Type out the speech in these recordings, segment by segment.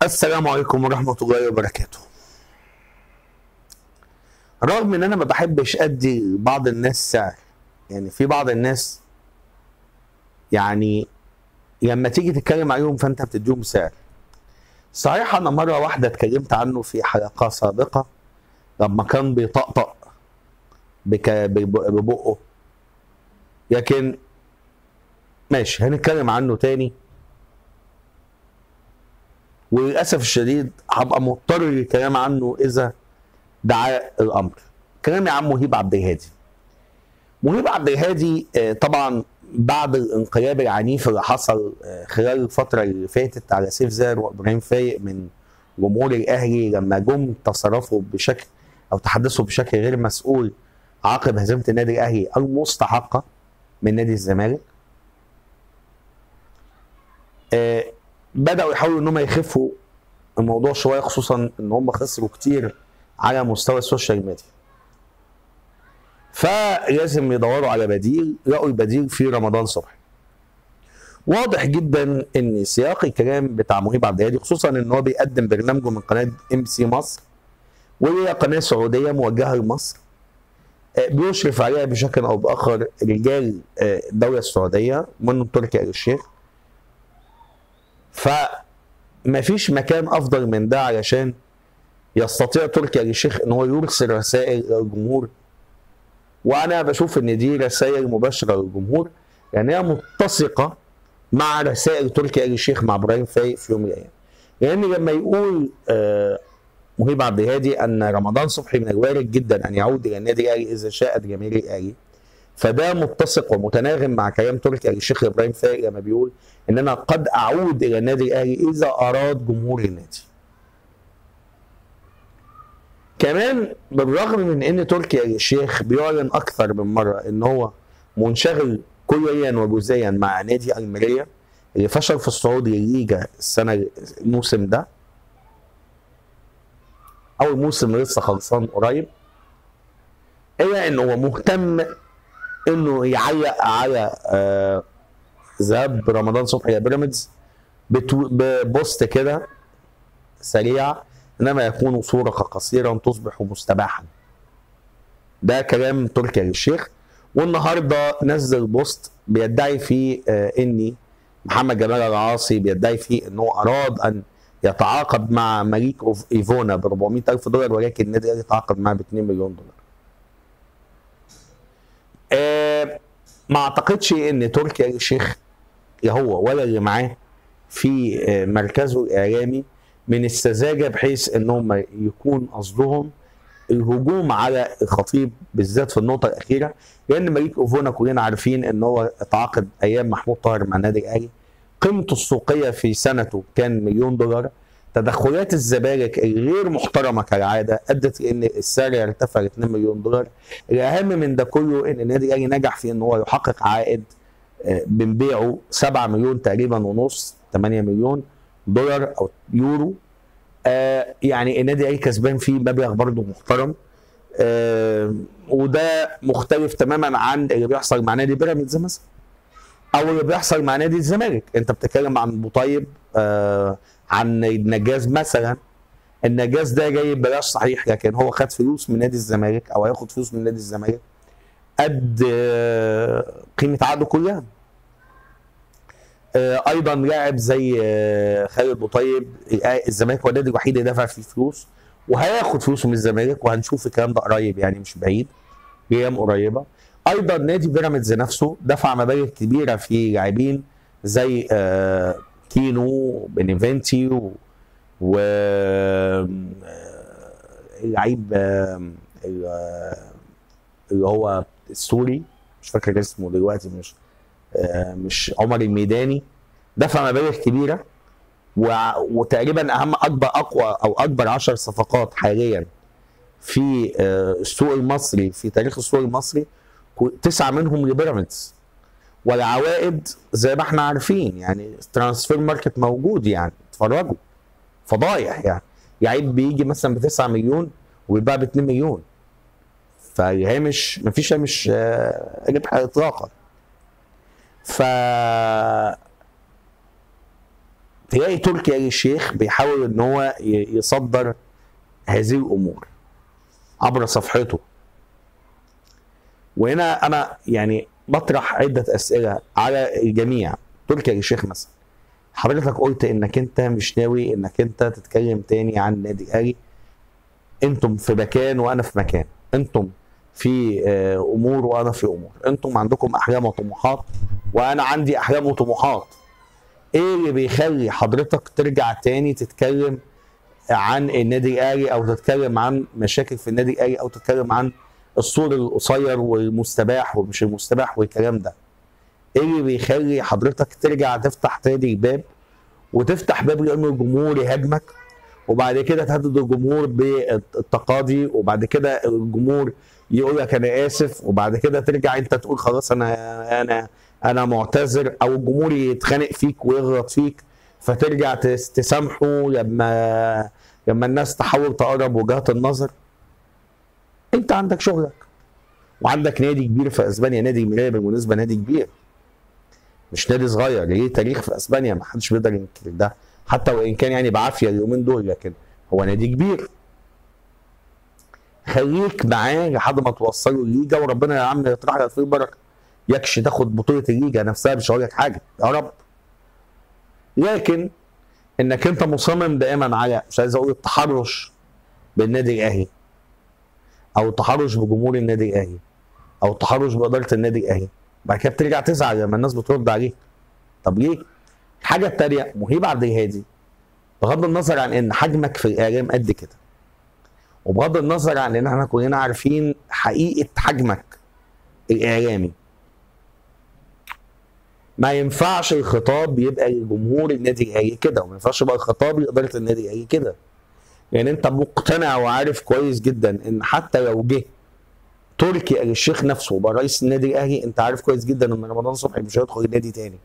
السلام عليكم ورحمة الله وبركاته رغم ان انا ما بحبش ادي بعض الناس سعر يعني في بعض الناس يعني لما تيجي تتكلم عليهم فانت بتديهم سعر صحيح انا مرة واحدة اتكلمت عنه في حلقة سابقة لما كان بيطقطق بك- بب- ببقه لكن ماشي هنتكلم عنه تاني وللاسف الشديد هبقى مضطر للكلام عنه اذا دعا الامر. كلامي عن مهيب عبد الهادي. مهيب عبد الهادي آه، طبعا بعد الانقلاب العنيف اللي حصل آه، خلال الفتره اللي فاتت على سيف زاهر وابراهيم فايق من جمهور الاهلي لما جم تصرفوا بشكل او تحدثوا بشكل غير مسؤول عقب هزيمه النادي الاهلي المستحقه من نادي الزمالك. آه، بداوا يحاولوا ان هم يخفوا الموضوع شويه خصوصا ان هم خسروا كتير على مستوى السوشيال ميديا فلازم يدوروا على بديل لقوا البديل في رمضان صبحي واضح جدا ان سياق الكلام بتاع مهيب عبد الهادي خصوصا ان هو بيقدم برنامجه من قناه ام سي مصر وهي قناه سعوديه موجهه لمصر آه، بيشرف عليها بشكل او باخر رجال آه، الدوله السعوديه منهم تركي آل الشيخ فما فيش مكان افضل من ده علشان يستطيع تركي آل الشيخ ان هو يرسل رسائل للجمهور وانا بشوف ان دي رسائل مباشره للجمهور يعني هي متسقه مع رسائل تركي آل الشيخ مع ابراهيم فايق في يوم من الايام لان لما يقول آه، مهيب عبد الهادي ان رمضان صبحي من الوارد جدا ان يعود الى النادي الاهلي اذا شاءت جماهير الاهلي فده متسق ومتناغم مع كلام تركي آل الشيخ ابراهيم فايق لما بيقول ان انا قد اعود الى النادي الاهلي اذا اراد جمهور النادي. كمان بالرغم من ان تركي آل الشيخ بيعلن اكثر من مره ان هو منشغل كليا وجزئيا مع نادي الميريا اللي فشل في الصعود للليجا السنه الموسم ده او الموسم لسه خلصان قريب الا ان هو مهتم انه يعلق على آه ذهاب رمضان صبحي الى بيراميدز بتو- ببوست كده سريع انما يكون صوره قصيرا تصبح مستباحا ده كلام تركي آل الشيخ والنهارده نزل بوست بيدعي فيه آه اني محمد جمال العاصي بيدعي فيه انه اراد ان يتعاقد مع مليك أوف- ايفونا ب 400 الف دولار ولكن النادي الاهلي تعاقد معاه ب 2 مليون دولار. آه ما اعتقدش ان تركي آل الشيخ لا هو ولا اللي معاه في آه، مركزه الاعلامي من السذاجه بحيث انهم يكون قصدهم الهجوم على الخطيب بالذات في النقطه الاخيره لان مليك اوفونا كلنا عارفين ان هو اتعاقد ايام محمود طاهر مع النادي الاهلي قيمته السوقيه في سنته كان مليون دولار تدخلات الزمالك الغير محترمه كالعاده ادت لان السعر يرتفع ل 2 مليون دولار الاهم من ده كله ان النادي الاهلي نجح في ان هو يحقق عائد آه، من بيعه 7 مليون تقريبا ونص 8 مليون دولار او يورو آه يعني النادي الاهلي كسبان فيه مبلغ برضه محترم آه وده مختلف تماما عن اللي بيحصل مع نادي بيراميدز مثلا او اللي بيحصل مع نادي الزمالك انت بتتكلم عن ابو طيب آه عن النجاز مثلا النجاز ده جاي ببلاش صحيح لكن هو خد فلوس من نادي الزمالك او هياخد فلوس من نادي الزمالك قد آه، قيمه عقده كلها آه، ايضا لاعب زي آه، خالد بوطيب الزمالك هو النادي الوحيد اللي دفع فيه فلوس وهياخد فلوسه من الزمالك وهنشوف الكلام ده قريب يعني مش بعيد ايام قريبه ايضا نادي بيراميدز نفسه دفع مبالغ كبيره في لاعبين زي آه، كينو بينيفنتي و, و آه، اللعيب آه، ال- آه، اللي هو السوري مش فاكر اسمه دلوقتي مش آه، مش عمر الميداني دفع مبالغ كبيره وع- وتقريبا اهم اكبر اقوى او اكبر 10 صفقات حاليا في آه، السوق المصري في تاريخ السوق المصري كو- تسعه منهم لبيراميدز والعوائد زي ما احنا عارفين يعني ترانسفير ماركت موجود يعني اتفرجوا فضايح يعني لعيب بيجي مثلا ب 9 مليون ويتباع ب 2 مليون فالهامش مفيش هامش آه، ربح اطلاقا ف تلاقي تركي آل الشيخ بيحاول ان هو ي- يصدر هذه الامور عبر صفحته وهنا انا يعني بطرح عده اسئله على الجميع تركي آل الشيخ مثلا حضرتك قلت انك انت مش ناوي انك انت تتكلم تاني عن النادي الاهلي انتم في مكان وانا في مكان انتم في آه، امور وانا في امور انتم عندكم احلام وطموحات وانا عندي احلام وطموحات ايه اللي بيخلي حضرتك ترجع تاني تتكلم عن النادي الاهلي او تتكلم عن مشاكل في النادي الاهلي او تتكلم عن السور القصير والمستباح ومش المستباح والكلام ده ايه اللي بيخلي حضرتك ترجع تفتح تاني الباب وتفتح باب لان الجمهور يهاجمك وبعد كده تهدد الجمهور بالتقاضي وبعد كده الجمهور يقول لك انا اسف وبعد كده ترجع انت تقول خلاص انا انا انا معتذر او الجمهور يتخانق فيك ويغلط فيك فترجع تس- تسامحه لما لما الناس تحاول تقرب وجهات النظر انت عندك شغلك وعندك نادي كبير في اسبانيا نادي الميلاد بالمناسبه نادي كبير مش نادي صغير ليه تاريخ في اسبانيا ما حدش بيقدر ينكر ده حتى وان كان يعني بعافيه اليومين دول لكن هو نادي كبير خليك معاه لحد ما توصله الليجا وربنا يا عم يطرح لك فيه البركه يكش تاخد بطوله الليجا نفسها مش هقول لك حاجه يا رب لكن انك انت مصمم دائما على مش عايز اقول التحرش بالنادي الاهلي او التحرش بجمهور النادي الاهلي او التحرش باداره النادي الاهلي بعد كده بترجع تزعل لما الناس بترد عليك طب ليه؟ الحاجه التانيه مهيب عبد الهادي بغض النظر عن ان حجمك في الاعلام قد كده وبغض النظر عن ان احنا كلنا عارفين حقيقه حجمك الاعلامي ما ينفعش الخطاب يبقى لجمهور النادي الاهلي كده وما ينفعش يبقى الخطاب لاداره النادي الاهلي كده يعني انت مقتنع وعارف كويس جدا ان حتى لو جه تركي آل الشيخ نفسه بقى رئيس النادي الاهلي انت عارف كويس جدا ان رمضان صبحي مش هيدخل النادي تاني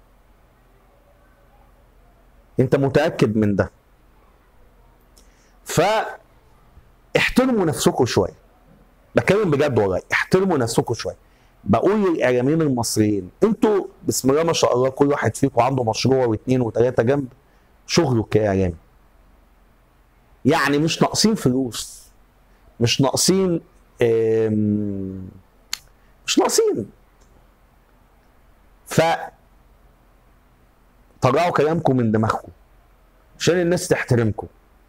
انت متاكد من ده ف احترموا نفسكم شويه بتكلم بجد والله احترموا نفسكم شويه بقول للاعلاميين المصريين انتوا بسم الله ما شاء الله كل واحد فيكم عنده مشروع واثنين وثلاثه جنب شغله كاعلامي يعني مش ناقصين فلوس مش ناقصين آم، مش ناقصين ف طلعوا كلامكم من دماغكم عشان الناس تحترمكم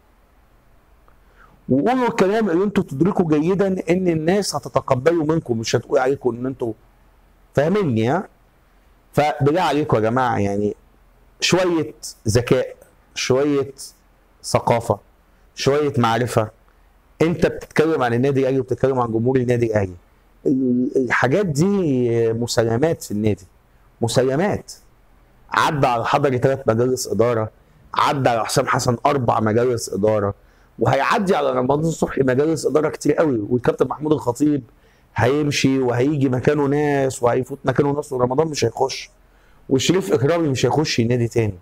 وقولوا الكلام اللي انتوا تدركوا جيدا ان الناس هتتقبلوا منكم مش هتقول عليكم ان انتوا فاهميني ها فبالله عليكم يا جماعه يعني شويه ذكاء شويه ثقافه شويه معرفه انت بتتكلم عن النادي الاهلي وبتتكلم عن جمهور النادي الاهلي ال- الحاجات دي مسلمات في النادي مسلمات عدى على حضري ثلاث مجالس اداره عدى على حسام حسن اربع مجالس اداره وهيعدي على رمضان صبحي مجالس اداره كتير قوي والكابتن محمود الخطيب هيمشي وهيجي مكانه ناس وهيفوت مكانه ناس ورمضان مش هيخش وشريف اكرامي مش هيخش نادي تاني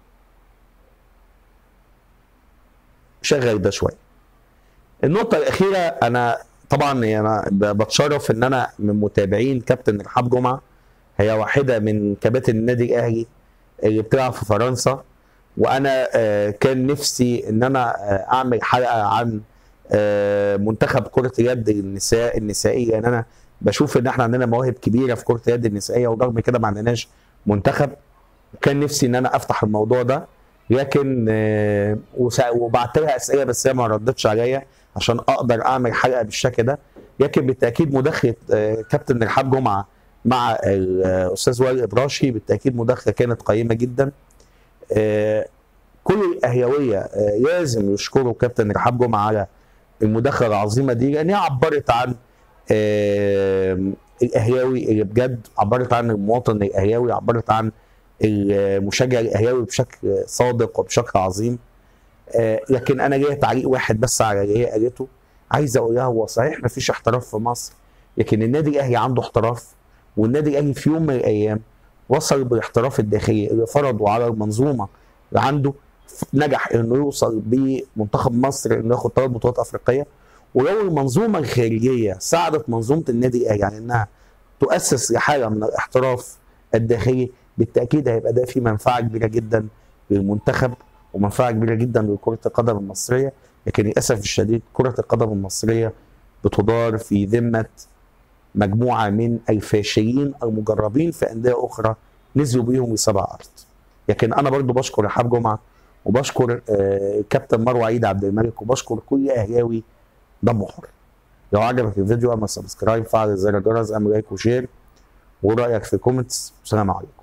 شغل ده شويه النقطه الاخيره انا طبعا انا ب- بتشرف ان انا من متابعين كابتن رحاب جمعه هي واحده من كباتن النادي الاهلي اللي بتلعب في فرنسا وانا آه، كان نفسي ان انا آه، اعمل حلقه عن آه، منتخب كره اليد النساء النسائيه لان انا بشوف ان احنا عندنا مواهب كبيره في كره اليد النسائيه ورغم كده ما عندناش منتخب وكان نفسي ان انا افتح الموضوع ده لكن آه، وسا- وبعت لها اسئله بس هي ما ردتش عليا عشان اقدر اعمل حلقه بالشكل ده لكن بالتاكيد مداخله آه، كابتن رحاب جمعه مع الاستاذ وائل ابراشي بالتاكيد مداخله كانت قيمه جدا آه، كل الاهلاويه آه، لازم يشكروا كابتن رحاب جمعه على المداخله العظيمه دي لان هي عبرت عن آه، الاهلاوي اللي بجد عبرت عن المواطن الاهلاوي عبرت عن المشجع الاهلاوي بشكل صادق وبشكل عظيم آه، لكن انا ليا تعليق واحد بس على اللي هي قالته عايز اقول لها هو صحيح ما فيش احتراف في مصر لكن النادي الاهلي عنده احتراف والنادي الاهلي في يوم من الايام وصل بالاحتراف الداخلي اللي فرضه على المنظومه اللي عنده ف- نجح انه يوصل بمنتخب مصر انه ياخد ثلاث بطولات افريقيه ولو المنظومه الخارجيه ساعدت منظومه النادي الاهلي على انها تؤسس لحاله من الاحتراف الداخلي بالتاكيد هيبقى ده في منفعه كبيره جدا للمنتخب ومنفعه كبيره جدا لكره القدم المصريه لكن للاسف الشديد كره القدم المصريه بتدار في ذمه مجموعه من الفاشلين المجربين في انديه اخرى نزلوا بيهم لسبع ارض لكن انا برضو بشكر رحاب جمعه وبشكر آه، كابتن مروه عيد عبد الملك وبشكر كل اهلاوي دمه حر لو عجبك الفيديو اعمل سبسكرايب فعل زر الجرس اعمل لايك وشير ورايك في كومنتس والسلام عليكم